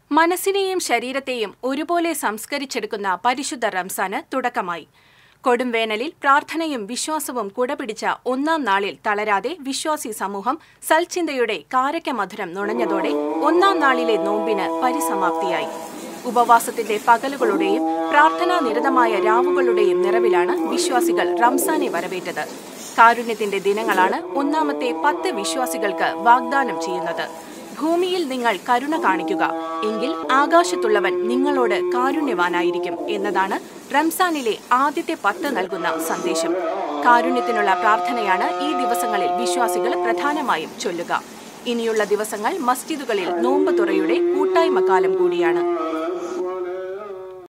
മനസ്സിനെയും ശരീരത്തെയും ഒരുപോലെ സംസ്കരിച്ചെടുക്കുന്ന പരിശുദ്ധ റംസാന് തുടക്കമായി കൊടും വേനലിൽ പ്രാർത്ഥനയും വിശ്വാസവും കുടപിടിച്ച ഒന്നാം നാളിൽ തളരാതെ വിശ്വാസി സമൂഹം സൽചിന്തയുടെ കാരക്കമധുരം നുണഞ്ഞതോടെ ഒന്നാം നാളിലെ നോമ്പിന് പരിസമാപ്തിയായി ഉപവാസത്തിന്റെ പകലുകളുടെയും പ്രാർത്ഥനാ നിരതമായ രാവുകളുടെയും നിറവിലാണ് വിശ്വാസികൾ റംസാനെ വരവേറ്റത് കാരുണ്യത്തിന്റെ ദിനങ്ങളാണ് ഒന്നാമത്തെ പത്ത് വിശ്വാസികൾക്ക് വാഗ്ദാനം ചെയ്യുന്നത് ഭൂമിയിൽ നിങ്ങൾ കരുണ കാണിക്കുക എങ്കിൽ ആകാശത്തുള്ളവൻ നിങ്ങളോട് കാരുണ്യവാനായിരിക്കും എന്നതാണ് റംസാനിലെ ആദ്യത്തെ പത്ത് നൽകുന്ന സന്ദേശം കാരുണ്യത്തിനുള്ള പ്രാർത്ഥനയാണ് ഈ ദിവസങ്ങളിൽ വിശ്വാസികൾ പ്രധാനമായും ചൊല്ലുക ഇനിയുള്ള ദിവസങ്ങൾ മസ്ജിദുകളിൽ നോമ്പ് തുറയുടെ കൂട്ടായ്മ കാലം കൂടിയാണ്